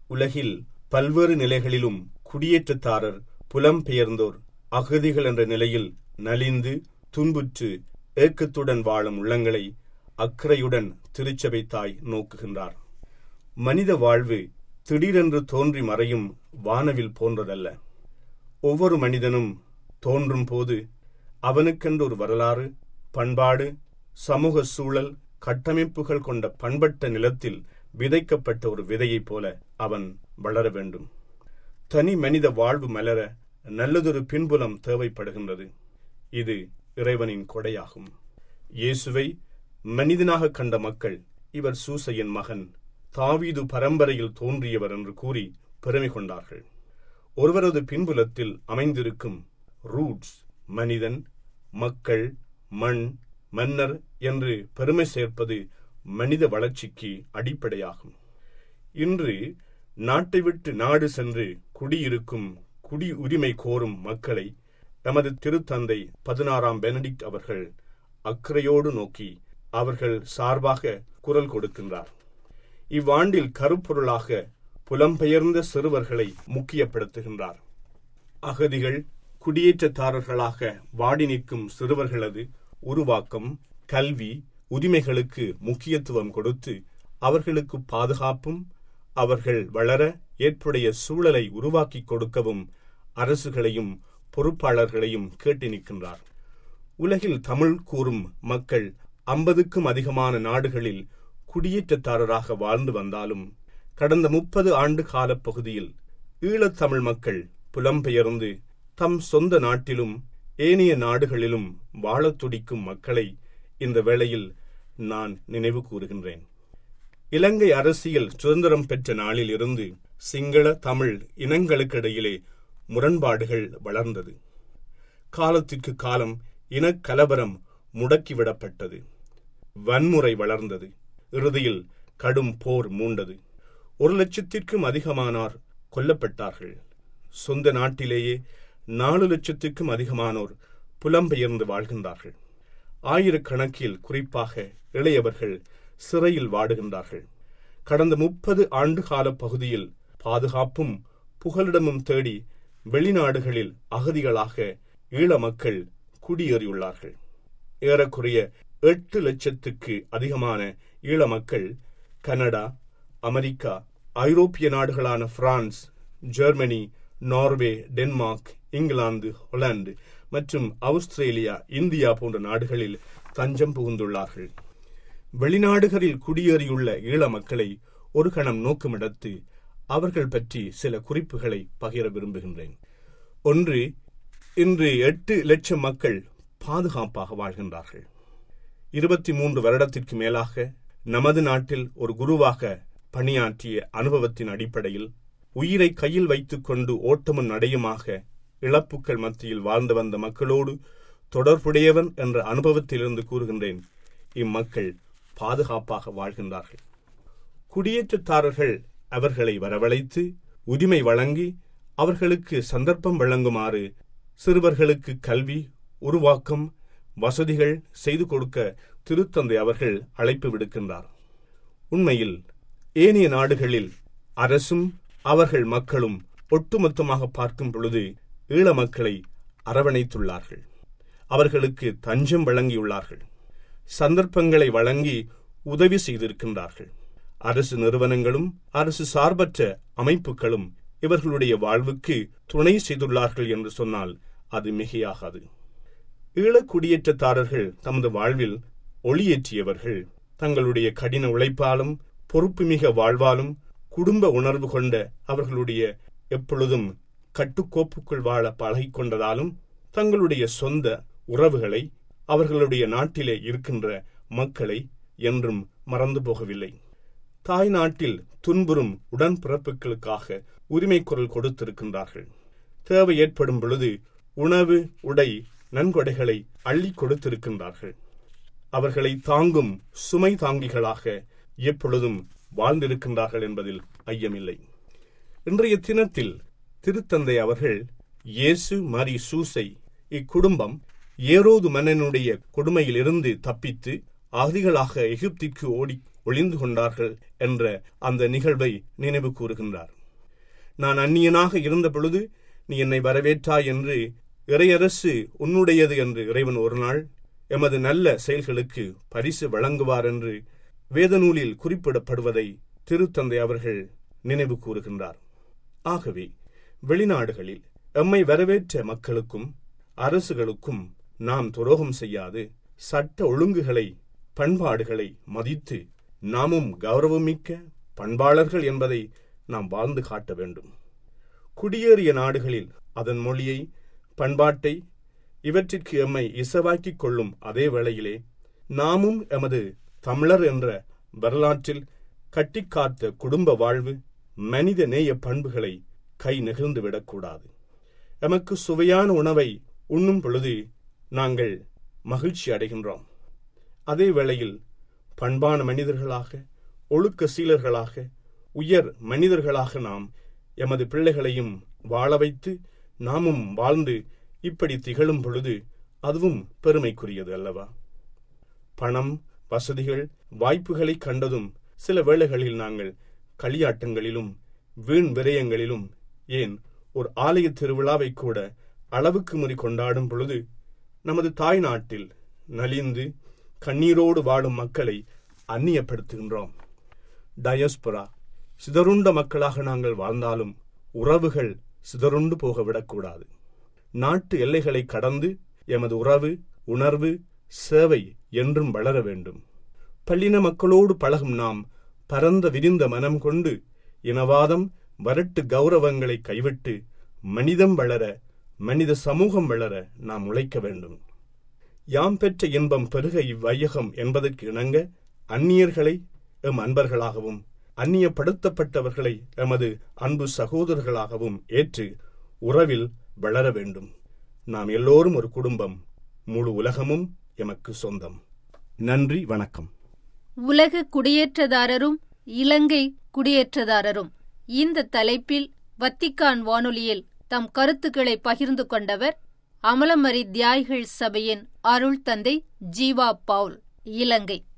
உலகில் பல்வேறு நிலைகளிலும் குடியேற்றத்தாரர் புலம்பெயர்ந்தோர் அகதிகள் என்ற நிலையில் நலிந்து துன்புற்று ஏக்கத்துடன் வாழும் உள்ளங்களை அக்கறையுடன் திருச்சபை தாய் நோக்குகின்றார் மனித வாழ்வு திடீரென்று தோன்றி மறையும் வானவில் போன்றதல்ல ஒவ்வொரு மனிதனும் தோன்றும் போது அவனுக்கென்று ஒரு வரலாறு பண்பாடு சமூக சூழல் கட்டமைப்புகள் கொண்ட பண்பட்ட நிலத்தில் விதைக்கப்பட்ட ஒரு விதையைப் போல அவன் வளர வேண்டும் தனி மனித வாழ்வு மலர நல்லதொரு பின்புலம் தேவைப்படுகின்றது இது இறைவனின் கொடையாகும் இயேசுவை மனிதனாக கண்ட மக்கள் இவர் சூசையின் மகன் தாவீது பரம்பரையில் தோன்றியவர் என்று கூறி பெருமை கொண்டார்கள் ஒருவரது பின்புலத்தில் அமைந்திருக்கும் ரூட்ஸ் மனிதன் மக்கள் மண் மன்னர் என்று பெருமை சேர்ப்பது மனித வளர்ச்சிக்கு அடிப்படையாகும் இன்று நாட்டை விட்டு நாடு சென்று குடியிருக்கும் குடி உரிமை கோரும் மக்களை நமது திருத்தந்தை பதினாறாம் பெனடிக்ட் அவர்கள் அக்கறையோடு நோக்கி அவர்கள் சார்பாக குரல் கொடுக்கின்றார் இவ்வாண்டில் கருப்பொருளாக புலம்பெயர்ந்த சிறுவர்களை முக்கியப்படுத்துகின்றார் அகதிகள் குடியேற்றத்தாரர்களாக வாடி நிற்கும் சிறுவர்களது உருவாக்கம் கல்வி உரிமைகளுக்கு முக்கியத்துவம் கொடுத்து அவர்களுக்கு பாதுகாப்பும் அவர்கள் வளர ஏற்புடைய சூழலை உருவாக்கிக் கொடுக்கவும் அரசுகளையும் பொறுப்பாளர்களையும் கேட்டு நிற்கின்றார் உலகில் தமிழ் கூறும் மக்கள் ஐம்பதுக்கும் அதிகமான நாடுகளில் குடியேற்றத்தாரராக வாழ்ந்து வந்தாலும் கடந்த முப்பது ஆண்டு கால பகுதியில் ஈழத்தமிழ் மக்கள் புலம்பெயர்ந்து தம் சொந்த நாட்டிலும் ஏனைய நாடுகளிலும் வாழத் துடிக்கும் மக்களை இந்த வேளையில் நான் நினைவு கூறுகின்றேன் இலங்கை அரசியல் சுதந்திரம் பெற்ற நாளில் இருந்து சிங்கள தமிழ் இனங்களுக்கிடையிலே முரண்பாடுகள் வளர்ந்தது காலத்திற்கு காலம் இனக்கலவரம் முடக்கிவிடப்பட்டது வன்முறை வளர்ந்தது இறுதியில் கடும் போர் மூண்டது ஒரு லட்சத்திற்கும் அதிகமானோர் கொல்லப்பட்டார்கள் சொந்த நாட்டிலேயே நாலு லட்சத்திற்கும் அதிகமானோர் புலம்பெயர்ந்து வாழ்கின்றார்கள் ஆயிரக்கணக்கில் குறிப்பாக இளையவர்கள் சிறையில் வாடுகின்றார்கள் கடந்த முப்பது ஆண்டு கால பகுதியில் பாதுகாப்பும் புகலிடமும் தேடி வெளிநாடுகளில் அகதிகளாக ஈழ மக்கள் குடியேறியுள்ளார்கள் ஏறக்குறைய எட்டு லட்சத்துக்கு அதிகமான ஈழ மக்கள் கனடா அமெரிக்கா ஐரோப்பிய நாடுகளான பிரான்ஸ் ஜெர்மனி நார்வே டென்மார்க் இங்கிலாந்து ஹொலாந்து மற்றும் ஆஸ்திரேலியா இந்தியா போன்ற நாடுகளில் தஞ்சம் புகுந்துள்ளார்கள் வெளிநாடுகளில் குடியேறியுள்ள ஈழ மக்களை ஒரு கணம் நோக்குமிடத்து அவர்கள் பற்றி சில குறிப்புகளை பகிர விரும்புகின்றேன் ஒன்று இன்று எட்டு லட்சம் மக்கள் பாதுகாப்பாக வாழ்கின்றார்கள் இருபத்தி மூன்று வருடத்திற்கு மேலாக நமது நாட்டில் ஒரு குருவாக பணியாற்றிய அனுபவத்தின் அடிப்படையில் உயிரை கையில் வைத்துக் கொண்டு ஓட்டமும் நடையுமாக இழப்புக்கள் மத்தியில் வாழ்ந்து வந்த மக்களோடு தொடர்புடையவன் என்ற அனுபவத்திலிருந்து கூறுகின்றேன் இம்மக்கள் பாதுகாப்பாக வாழ்கின்றார்கள் குடியேற்றத்தாரர்கள் அவர்களை வரவழைத்து உரிமை வழங்கி அவர்களுக்கு சந்தர்ப்பம் வழங்குமாறு சிறுவர்களுக்கு கல்வி உருவாக்கம் வசதிகள் செய்து கொடுக்க திருத்தந்தை அவர்கள் அழைப்பு விடுக்கின்றார் உண்மையில் ஏனைய நாடுகளில் அரசும் அவர்கள் மக்களும் ஒட்டுமொத்தமாக பார்க்கும் பொழுது ஈழ மக்களை அரவணைத்துள்ளார்கள் அவர்களுக்கு தஞ்சம் வழங்கியுள்ளார்கள் சந்தர்ப்பங்களை வழங்கி உதவி செய்திருக்கின்றார்கள் அரசு நிறுவனங்களும் அரசு சார்பற்ற அமைப்புகளும் இவர்களுடைய வாழ்வுக்கு துணை செய்துள்ளார்கள் என்று சொன்னால் அது மிகையாகாது ஈழக் குடியேற்றத்தாரர்கள் தமது வாழ்வில் ஒளியேற்றியவர்கள் தங்களுடைய கடின உழைப்பாலும் பொறுப்புமிக வாழ்வாலும் குடும்ப உணர்வு கொண்ட அவர்களுடைய எப்பொழுதும் கட்டுக்கோப்புக்குள் வாழ பழகிக் கொண்டதாலும் தங்களுடைய சொந்த உறவுகளை அவர்களுடைய நாட்டிலே இருக்கின்ற மக்களை என்றும் மறந்து போகவில்லை தாய் நாட்டில் துன்புறும் உடன்பிறப்புகளுக்காக உரிமை குரல் கொடுத்திருக்கின்றார்கள் தேவை ஏற்படும் பொழுது உணவு உடை நன்கொடைகளை அள்ளி கொடுத்திருக்கின்றார்கள் அவர்களை தாங்கும் சுமை தாங்கிகளாக எப்பொழுதும் வாழ்ந்திருக்கின்றார்கள் என்பதில் ஐயமில்லை இன்றைய தினத்தில் திருத்தந்தை அவர்கள் இயேசு மரி சூசை இக்குடும்பம் ஏரோது மன்னனுடைய கொடுமையிலிருந்து தப்பித்து அகதிகளாக எகிப்திற்கு ஓடி ஒளிந்து கொண்டார்கள் என்ற அந்த நிகழ்வை நினைவு கூறுகின்றார் நான் அந்நியனாக இருந்த பொழுது நீ என்னை வரவேற்றாய் என்று இறையரசு உன்னுடையது என்று இறைவன் ஒரு நாள் எமது நல்ல செயல்களுக்கு பரிசு வழங்குவார் என்று வேதநூலில் குறிப்பிடப்படுவதை திருத்தந்தை அவர்கள் நினைவு கூறுகின்றார் ஆகவே வெளிநாடுகளில் எம்மை வரவேற்ற மக்களுக்கும் அரசுகளுக்கும் நாம் துரோகம் செய்யாது சட்ட ஒழுங்குகளை பண்பாடுகளை மதித்து நாமும் கௌரவமிக்க பண்பாளர்கள் என்பதை நாம் வாழ்ந்து காட்ட வேண்டும் குடியேறிய நாடுகளில் அதன் மொழியை பண்பாட்டை இவற்றிற்கு எம்மை இசவாக்கிக் கொள்ளும் அதே வேளையிலே நாமும் எமது தமிழர் என்ற வரலாற்றில் கட்டிக்காத்த குடும்ப வாழ்வு மனித நேய பண்புகளை கை நெகிழ்ந்து விடக்கூடாது எமக்கு சுவையான உணவை உண்ணும் பொழுது நாங்கள் மகிழ்ச்சி அடைகின்றோம் அதே வேளையில் பண்பான மனிதர்களாக ஒழுக்க சீலர்களாக உயர் மனிதர்களாக நாம் எமது பிள்ளைகளையும் வாழ வைத்து நாமும் வாழ்ந்து இப்படி திகழும் பொழுது அதுவும் பெருமைக்குரியது அல்லவா பணம் வசதிகள் வாய்ப்புகளை கண்டதும் சில வேளைகளில் நாங்கள் களியாட்டங்களிலும் வீண் விரயங்களிலும் ஏன் ஒரு ஆலய திருவிழாவை கூட அளவுக்கு முறி கொண்டாடும் பொழுது நமது தாய் நாட்டில் நலிந்து கண்ணீரோடு வாழும் மக்களை அந்நியப்படுத்துகின்றோம் டயஸ்பரா சிதறுண்ட மக்களாக நாங்கள் வாழ்ந்தாலும் உறவுகள் சிதறுண்டு போக விடக்கூடாது நாட்டு எல்லைகளை கடந்து எமது உறவு உணர்வு சேவை என்றும் வளர வேண்டும் பல்லின மக்களோடு பழகும் நாம் பரந்த விரிந்த மனம் கொண்டு இனவாதம் வரட்டு கௌரவங்களை கைவிட்டு மனிதம் வளர மனித சமூகம் வளர நாம் உழைக்க வேண்டும் யாம் பெற்ற இன்பம் பெருக இவ்வையகம் என்பதற்கு இணங்க அந்நியர்களை எம் அன்பர்களாகவும் அந்நியப்படுத்தப்பட்டவர்களை எமது அன்பு சகோதரர்களாகவும் ஏற்று உறவில் வளர வேண்டும் நாம் எல்லோரும் ஒரு குடும்பம் முழு உலகமும் எமக்கு சொந்தம் நன்றி வணக்கம் உலக குடியேற்றதாரரும் இலங்கை குடியேற்றதாரரும் இந்த தலைப்பில் வத்திக்கான் வானொலியில் தம் கருத்துக்களை பகிர்ந்து கொண்டவர் அமலமரி தியாய்கள் சபையின் அருள் தந்தை ஜீவா பவுல் இலங்கை